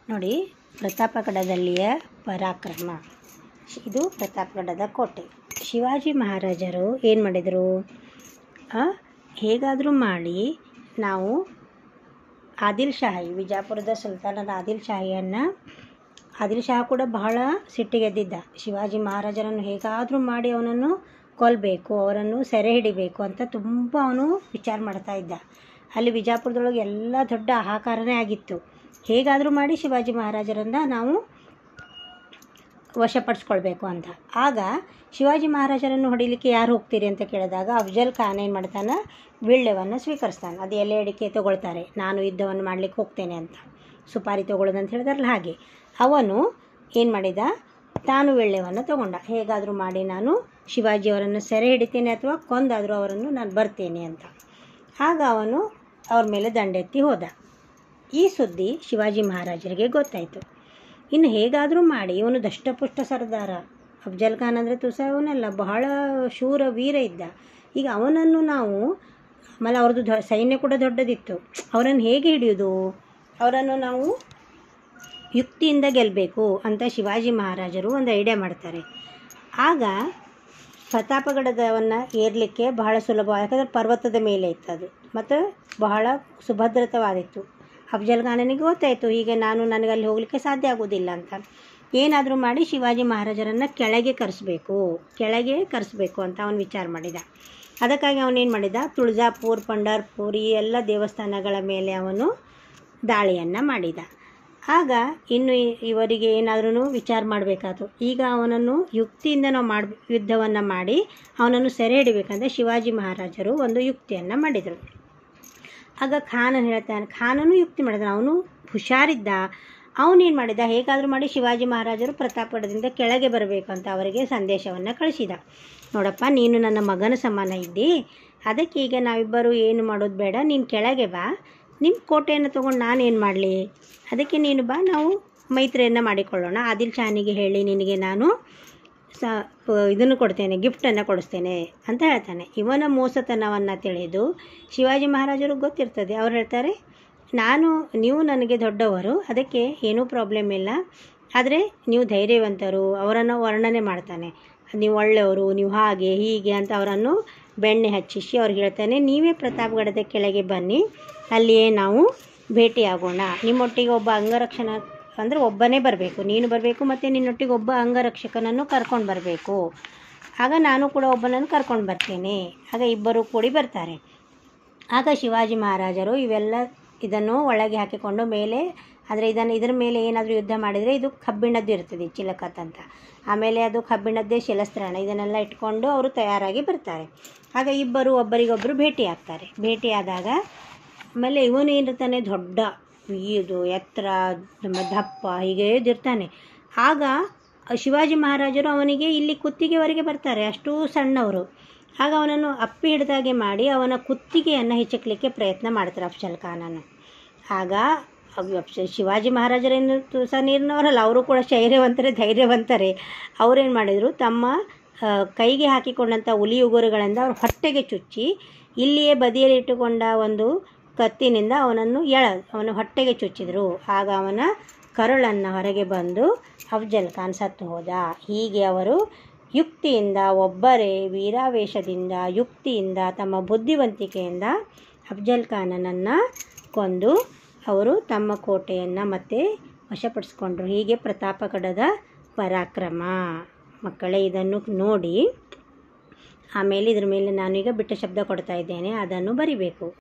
ನೋಡಿ ಪ್ರತಾಪಗಢದಲ್ಲಿಯ ಪರಾಕ್ರಮ ಶ್- ಇದು ಪ್ರತಾಪಗಢದ ಕೋಟೆ ಶಿವಾಜಿ ಮಹಾರಾಜರು ಏನು ಮಾಡಿದರು ಹೇಗಾದರೂ ಮಾಡಿ ನಾವು ಆದಿಲ್ ಶಾಹಿ ವಿಜಾಪುರದ ಸುಲ್ತಾನನ ಆದಿಲ್ ಶಾಹಿಯನ್ನು ಆದಿಲ್ ಶಾಹ ಕೂಡ ಬಹಳ ಸಿಟ್ಟಿಗೆದ್ದಿದ್ದ ಶಿವಾಜಿ ಮಹಾರಾಜರನ್ನು ಹೇಗಾದರೂ ಮಾಡಿ ಅವನನ್ನು ಕೊಲ್ಲಬೇಕು ಅವರನ್ನು ಸೆರೆ ಹಿಡಿಬೇಕು ಅಂತ ತುಂಬ ಅವನು ವಿಚಾರ ಮಾಡ್ತಾ ಇದ್ದ ಅಲ್ಲಿ ವಿಜಾಪುರದೊಳಗೆ ಎಲ್ಲ ದೊಡ್ಡ ಹಾಹಾಕಾರನೇ ಆಗಿತ್ತು ಹೇಗಾದರೂ ಮಾಡಿ ಶಿವಾಜಿ ಮಹಾರಾಜರನ್ನು ನಾವು ವಶಪಡಿಸ್ಕೊಳ್ಬೇಕು ಅಂತ ಆಗ ಶಿವಾಜಿ ಮಹಾರಾಜರನ್ನು ಹೊಡಿಲಿಕ್ಕೆ ಯಾರು ಹೋಗ್ತೀರಿ ಅಂತ ಕೇಳಿದಾಗ ಅಫ್ಜಲ್ ಖಾನ್ ಏನು ಮಾಡ್ತಾನೆ ವೀಳ್ಯವನ್ನು ಸ್ವೀಕರಿಸ್ತಾನೆ ಅದು ಎಲೆ ಅಡಿಕೆ ತೊಗೊಳ್ತಾರೆ ನಾನು ಯುದ್ಧವನ್ನು ಮಾಡಲಿಕ್ಕೆ ಹೋಗ್ತೇನೆ ಅಂತ ಸುಪಾರಿ ತೊಗೊಳ್ಳೋದು ಅಂತ ಹೇಳಿದಾರಲ್ಲ ಹಾಗೆ ಅವನು ಏನು ಮಾಡಿದ ತಾನು ವೀಳ್ಯವನ್ನು ತಗೊಂಡ ಹೇಗಾದರೂ ಮಾಡಿ ನಾನು ಶಿವಾಜಿಯವರನ್ನು ಸೆರೆ ಹಿಡಿತೇನೆ ಅಥವಾ ಕೊಂದಾದರೂ ಅವರನ್ನು ನಾನು ಬರ್ತೇನೆ ಅಂತ ಆಗ ಅವನು ಅವ್ರ ಮೇಲೆ ದಂಡೆತ್ತಿ ಹೋದ ಈ ಸುದ್ದಿ ಶಿವಾಜಿ ಮಹಾರಾಜರಿಗೆ ಗೊತ್ತಾಯಿತು ಇನ್ನು ಹೇಗಾದರೂ ಮಾಡಿ ಇವನು ದಷ್ಟಪುಷ್ಟ ಸರ್ದಾರ ಅಫ್ಜಲ್ ಖಾನ್ ಅಂದರೆ ತುಸ ಅವನಲ್ಲ ಬಹಳ ಶೂರ ವೀರ ಇದ್ದ ಈಗ ಅವನನ್ನು ನಾವು ಆಮೇಲೆ ಅವ್ರದ್ದು ದೊ ಸೈನ್ಯ ಕೂಡ ದೊಡ್ಡದಿತ್ತು ಅವರನ್ನು ಹೇಗೆ ಹಿಡಿಯೋದು ಅವರನ್ನು ನಾವು ಯುಕ್ತಿಯಿಂದ ಗೆಲ್ಲಬೇಕು ಅಂತ ಶಿವಾಜಿ ಮಹಾರಾಜರು ಒಂದು ಐಡಿಯಾ ಮಾಡ್ತಾರೆ ಆಗ ಪ್ರತಾಪಗಢದವನ್ನು ಏರಲಿಕ್ಕೆ ಬಹಳ ಸುಲಭ ಯಾಕಂದರೆ ಪರ್ವತದ ಮೇಲೆ ಇತ್ತು ಅದು ಮತ್ತು ಬಹಳ ಸುಭದ್ರತವಾದಿತ್ತು ಅಫ್ಜಲ್ ಖಾನನಿಗೆ ಗೊತ್ತಾಯಿತು ಹೀಗೆ ನಾನು ನನಗೆ ಅಲ್ಲಿ ಹೋಗಲಿಕ್ಕೆ ಸಾಧ್ಯ ಆಗೋದಿಲ್ಲ ಅಂತ ಏನಾದರೂ ಮಾಡಿ ಶಿವಾಜಿ ಮಹಾರಾಜರನ್ನು ಕೆಳಗೆ ಕರೆಸ್ಬೇಕು ಕೆಳಗೆ ಕರೆಸ್ಬೇಕು ಅಂತ ಅವನು ವಿಚಾರ ಮಾಡಿದ ಅದಕ್ಕಾಗಿ ಅವನೇನು ಮಾಡಿದ ತುಳಜಾಪುರ್ ಪಂಡರ್ಪುರ್ ಈ ಎಲ್ಲ ದೇವಸ್ಥಾನಗಳ ಮೇಲೆ ಅವನು ದಾಳಿಯನ್ನು ಮಾಡಿದ ಆಗ ಇನ್ನು ಇ- ಇವರಿಗೆ ಏನಾದ್ರೂ ವಿಚಾರ ಮಾಡಬೇಕಾಯ್ತು ಈಗ ಅವನನ್ನು ಯುಕ್ತಿಯಿಂದ ನಾವು ಮಾಡಿ ಯುದ್ಧವನ್ನು ಮಾಡಿ ಅವನನ್ನು ಸೆರೆ ಹಿಡಿಬೇಕಂದ್ರೆ ಶಿವಾಜಿ ಮಹಾರಾಜರು ಒಂದು ಯುಕ್ತಿಯನ್ನು ಮಾಡಿದರು ಆಗ ಖಾನನ್ ಹೇಳ್ತಾನೆ ಖಾನನು ಯುಕ್ತಿ ಮಾಡಿದ ಅವನು ಹುಷಾರಿದ್ದ ಅವನೇನು ಮಾಡಿದ ಹೇಗಾದರೂ ಮಾಡಿ ಶಿವಾಜಿ ಮಹಾರಾಜರು ಪ್ರತಾಪಗಢದಿಂದ ಕೆಳಗೆ ಬರಬೇಕು ಅಂತ ಅವರಿಗೆ ಸಂದೇಶವನ್ನು ಕಳಿಸಿದ ನೋಡಪ್ಪ ನೀನು ನನ್ನ ಮಗನ ಸಮಾನ ಇದ್ದಿ ಅದಕ್ಕೆ ಈಗ ನಾವಿಬ್ಬರು ಏನು ಮಾಡೋದು ಬೇಡ ನೀನು ಕೆಳಗೆ ಬಾ ನಿಮ್ಮ ಕೋಟೆಯನ್ನು ತೊಗೊಂಡು ನಾನೇನು ಮಾಡಲಿ ಅದಕ್ಕೆ ನೀನು ಬಾ ನಾವು ಮೈತ್ರಿಯನ್ನು ಮಾಡಿಕೊಳ್ಳೋಣ ಆದಿಲ್ ಶಾನಿಗೆ ಹೇಳಿ ನಿನಗೆ ನಾನು ಸ ಇದನ್ನು ಕೊಡ್ತೇನೆ ಗಿಫ್ಟನ್ನು ಕೊಡಿಸ್ತೇನೆ ಅಂತ ಹೇಳ್ತಾನೆ ಇವನ ಮೋಸತನವನ್ನು ತಿಳಿದು ಶಿವಾಜಿ ಮಹಾರಾಜರು ಗೊತ್ತಿರ್ತದೆ ಅವ್ರು ಹೇಳ್ತಾರೆ ನಾನು ನೀವು ನನಗೆ ದೊಡ್ಡವರು ಅದಕ್ಕೆ ಏನೂ ಪ್ರಾಬ್ಲಮ್ ಇಲ್ಲ ಆದರೆ ನೀವು ಧೈರ್ಯವಂತರು ಅವರನ್ನು ವರ್ಣನೆ ಮಾಡ್ತಾನೆ ನೀವು ಒಳ್ಳೆಯವರು ನೀವು ಹಾಗೆ ಹೀಗೆ ಅಂತ ಅವರನ್ನು ಬೆಣ್ಣೆ ಹಚ್ಚಿಸಿ ಅವ್ರಿಗೆ ಹೇಳ್ತಾನೆ ನೀವೇ ಪ್ರತಾಪಗಢದ ಕೆಳಗೆ ಬನ್ನಿ ಅಲ್ಲಿಯೇ ನಾವು ಭೇಟಿಯಾಗೋಣ ನಿಮ್ಮೊಟ್ಟಿಗೆ ಒಬ್ಬ ಅಂಗರಕ್ಷಣ ಅಂದರೆ ಒಬ್ಬನೇ ಬರಬೇಕು ನೀನು ಬರಬೇಕು ಮತ್ತು ನಿನ್ನೊಟ್ಟಿಗೆ ಒಬ್ಬ ಅಂಗರಕ್ಷಕನನ್ನು ಕರ್ಕೊಂಡು ಬರಬೇಕು ಆಗ ನಾನು ಕೂಡ ಒಬ್ಬನನ್ನು ಕರ್ಕೊಂಡು ಬರ್ತೇನೆ ಆಗ ಇಬ್ಬರು ಕೂಡಿ ಬರ್ತಾರೆ ಆಗ ಶಿವಾಜಿ ಮಹಾರಾಜರು ಇವೆಲ್ಲ ಇದನ್ನು ಒಳಗೆ ಹಾಕಿಕೊಂಡು ಮೇಲೆ ಆದರೆ ಇದನ್ನು ಇದರ ಮೇಲೆ ಏನಾದರೂ ಯುದ್ಧ ಮಾಡಿದರೆ ಇದು ಕಬ್ಬಿಣದ್ದು ಇರ್ತದೆ ಚಿಲಕತ್ ಅಂತ ಆಮೇಲೆ ಅದು ಕಬ್ಬಿಣದ್ದೇ ಶಿಲಸ್ತ್ರಾಣ ಇದನ್ನೆಲ್ಲ ಇಟ್ಕೊಂಡು ಅವರು ತಯಾರಾಗಿ ಬರ್ತಾರೆ ಆಗ ಇಬ್ಬರು ಒಬ್ಬರಿಗೊಬ್ಬರು ಭೇಟಿಯಾಗ್ತಾರೆ ಭೇಟಿಯಾದಾಗ ಆಮೇಲೆ ಇವನು ಏನಿರ್ತಾನೆ ದೊಡ್ಡ ಇದು ಎತ್ತರ ನಮ್ಮ ದಪ್ಪ ಹೀಗೆ ಇರ್ತಾನೆ ಆಗ ಶಿವಾಜಿ ಮಹಾರಾಜರು ಅವನಿಗೆ ಇಲ್ಲಿ ಕುತ್ತಿಗೆವರೆಗೆ ಬರ್ತಾರೆ ಅಷ್ಟು ಸಣ್ಣವರು ಆಗ ಅವನನ್ನು ಅಪ್ಪಿ ಹಿಡಿದಾಗೆ ಮಾಡಿ ಅವನ ಕುತ್ತಿಗೆಯನ್ನು ಹಿಚಕ್ಲಿಕ್ಕೆ ಪ್ರಯತ್ನ ಮಾಡ್ತಾರೆ ಅಫ್ಜಲ್ ಖಾನನ್ನು ಆಗ ಅವ್ ಅಫ್ಜ- ಶಿವಾಜಿ ಮಹಾರಾಜರೇನು ತುಸ ನೀರಿನವರಲ್ಲ ಅವರು ಕೂಡ ಶೈರ್ಯವಂತರೇ ಧೈರ್ಯವಂತರೇ ಅವರೇನು ಮಾಡಿದರು ತಮ್ಮ ಆ, ಕೈಗೆ ಹಾಕಿಕೊಂಡಂಥ ಹುಲಿ ಉಗುರುಗಳಿಂದ ಅವ್ರ ಹೊಟ್ಟೆಗೆ ಚುಚ್ಚಿ ಇಲ್ಲಿಯೇ ಬದಿಯಲ್ಲಿ ಇಟ್ಟುಕೊಂಡ ಒಂದು ಕತ್ತಿನಿಂದ ಅವನನ್ನು ಎಳ ಅವನ ಹೊಟ್ಟೆಗೆ ಚುಚ್ಚಿದರು ಆಗ ಅವನ ಕರುಳನ್ನು ಹೊರಗೆ ಬಂದು ಅಫ್ಜಲ್ ಖಾನ್ ಸತ್ತು ಹೋದ ಹೀಗೆ ಅವರು ಯುಕ್ತಿಯಿಂದ ಒಬ್ಬರೇ ವೀರಾವೇಶದಿಂದ ಯುಕ್ತಿಯಿಂದ ತಮ್ಮ ಬುದ್ಧಿವಂತಿಕೆಯಿಂದ ಅಫ್ಜಲ್ ಖಾನನನ್ನು ಕೊಂದು ಅವರು ತಮ್ಮ ಕೋಟೆಯನ್ನು ಮತ್ತೆ ವಶಪಡಿಸ್ಕೊಂಡ್ರು ಹೀಗೆ ಪ್ರತಾಪಗಢದ ಪರಾಕ್ರಮ ಮಕ್ಕಳೇ ಇದನ್ನು ನೋಡಿ ಆಮೇಲೆ ಇದ್ರ ಮೇಲೆ ನಾನೀಗ ಬಿಟ್ಟ ಶಬ್ದ ಕೊಡ್ತಾ ಇದ್ದೇನೆ ಅದನ್ನು ಬರಿಬೇಕು